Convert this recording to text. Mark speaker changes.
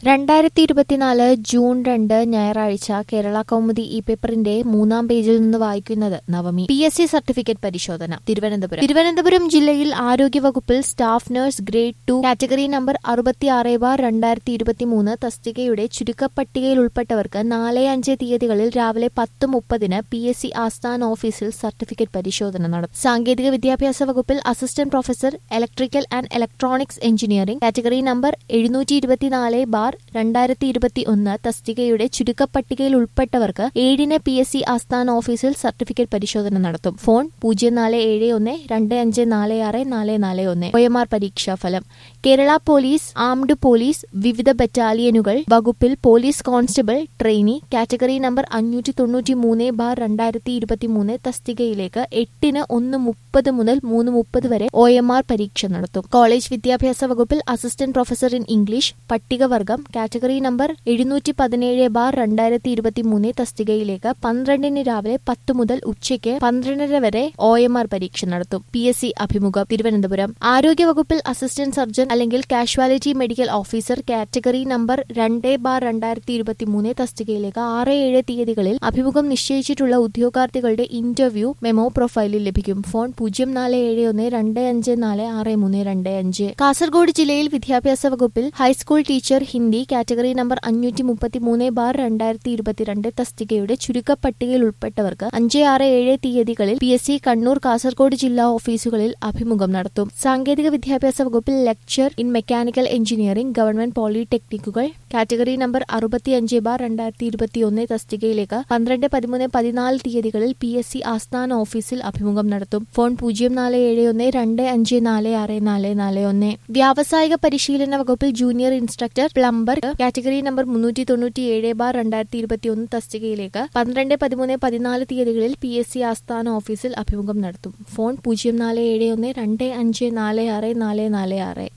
Speaker 1: രണ്ടായിരത്തി ഇരുപത്തിനാല് ജൂൺ രണ്ട് ഞായറാഴ്ച കേരള കൗമുദി ഈ പേപ്പറിന്റെ മൂന്നാം പേജിൽ നിന്ന് വായിക്കുന്നത് Navami P S C certificate പരിശോധന തിരുവനന്തപുരം തിരുവനന്തപുരം ജില്ലയിൽ ആരോഗ്യവകുപ്പിൽ staff nurse grade two category number അറുപത്തിയാറ് ബാർ രണ്ടായിരത്തി ഇരുപത്തിമൂന്ന് തസ്തികയുടെ ചുരുക്കപ്പട്ടികയിൽ ഉൾപ്പെട്ടവർക്ക് നാല് അഞ്ച് തീയതികളിൽ രാവിലെ പത്ത് മുപ്പതിന് പി എസ് സി ആസ്ഥാന ഓഫീസിൽ സർട്ടിഫിക്കറ്റ് പരിശോധന നടത്തും സാങ്കേതിക വിദ്യാഭ്യാസ വകുപ്പിൽ assistant professor electrical and electronics engineering category number എഴുന്നൂറ്റി ഇരുപത്തിനാല് ബാർ രണ്ടായിരത്തി ഇരുപത്തി ഒന്ന് തസ്തികയുടെ ചുരുക്കപ്പട്ടികയിൽ ഉൾപ്പെട്ടവർക്ക് ഏഴിന് പി എസ് സി ആസ്ഥാന ഓഫീസിൽ സർട്ടിഫിക്കറ്റ് പരിശോധന നടത്തും ഫോൺ പൂജ്യം നാല് ഏഴ് ഒന്ന് രണ്ട് അഞ്ച് നാല് ആറ് നാല് നാല് ഒന്ന് ഒ എം ആർ പരീക്ഷാ ഫലം കേരള പോലീസ് ആംഡ് പോലീസ് വിവിധ ബറ്റാലിയനുകൾ വകുപ്പിൽ police constable trainee category number അഞ്ഞൂറ്റി തൊണ്ണൂറ്റി മൂന്ന് ബാർ രണ്ടായിരത്തി ഇരുപത്തി മൂന്ന് തസ്തികയിലേക്ക് എട്ടിന് ഒന്ന് മുപ്പത് മുതൽ മൂന്ന് മുപ്പത് വരെ ഒ എം ആർ പരീക്ഷ നടത്തും കോളേജ് വിദ്യാഭ്യാസ വകുപ്പിൽ അസിസ്റ്റന്റ് പ്രൊഫസർ ഇൻ ഇംഗ്ലീഷ് പട്ടികവർഗം കാറ്റഗറി നമ്പർ എഴുന്നൂറ്റി പതിനേഴ് ബാർ രണ്ടായിരത്തി ഇരുപത്തി മൂന്ന് തസ്തികയിലേക്ക് പന്ത്രണ്ടിന് രാവിലെ പത്ത് മുതൽ ഉച്ചയ്ക്ക് പന്ത്രണ്ടര വരെ ഒ എം ആർ പരീക്ഷ നടത്തും പി എസ് സി അഭിമുഖം തിരുവനന്തപുരം ആരോഗ്യവകുപ്പിൽ അസിസ്റ്റന്റ് സർജൻ അല്ലെങ്കിൽ casualty medical officer category number രണ്ട് ബാർ രണ്ടായിരത്തി ഇരുപത്തി മൂന്ന് തസ്തികയിലേക്ക് ആറ് ഏഴ് തീയതികളിൽ അഭിമുഖം നിശ്ചയിച്ചിട്ടുള്ള ഉദ്യോഗാർത്ഥികളുടെ ഇന്റർവ്യൂ മെമോ പ്രൊഫൈലിൽ ലഭിക്കും ഫോൺ പൂജ്യം നാല് ഏഴ് ഒന്ന് രണ്ട് അഞ്ച് നാല് ആറ് മൂന്ന് രണ്ട് അഞ്ച് കാസർഗോഡ് ജില്ലയിൽ വിദ്യാഭ്യാസ വകുപ്പിൽ high school teacher Hindi category number അഞ്ഞൂറ്റി മുപ്പത്തി മൂന്ന് ബാർ രണ്ടായിരത്തി ഇരുപത്തിരണ്ട് തസ്തികയുടെ ചുരുക്കപ്പട്ടികയിൽ ഉൾപ്പെട്ടവർക്ക് അഞ്ച് ആറ് ഏഴ് തീയതികളിൽ P S C Kannur Kasaragod ജില്ലാ ഓഫീസുകളിൽ അഭിമുഖം നടത്തും സാങ്കേതിക വിദ്യാഭ്യാസ വകുപ്പിൽ lecture in mechanical engineering government പോളിടെക്നിക്കുകൾ കാറ്റഗറി നമ്പർ അറുപത്തിയഞ്ച് ബാർ രണ്ടായിരത്തി ഇരുപത്തിയൊന്ന് തസ്തികയിലേക്ക് പന്ത്രണ്ട് പതിമൂന്ന് പതിനാല് തീയതികളിൽ പി എസ് സി ആസ്ഥാന ഓഫീസിൽ അഭിമുഖം നടത്തും ഫോൺ പൂജ്യം നാല് ഏഴ് ഒന്ന് രണ്ട് അഞ്ച് നാല് ആറ് നാല് നാല് ഒന്ന് വ്യാവസായിക പരിശീലന വകുപ്പിൽ junior instructor plumber category number മുന്നൂറ്റി തൊണ്ണൂറ്റി ഏഴ് ബാർ രണ്ടായിരത്തി ഇരുപത്തിയൊന്ന് തസ്തികയിലേക്ക് പന്ത്രണ്ട് പതിമൂന്ന് പതിനാല് തീയതികളിൽ പി എസ് സി ആസ്ഥാന ഓഫീസിൽ അഭിമുഖം നടത്തും ഫോൺ പൂജ്യം നാല് ഏഴ് ഒന്ന് രണ്ട് അഞ്ച് നാല് ആറ് നാല് നാല് ആറ്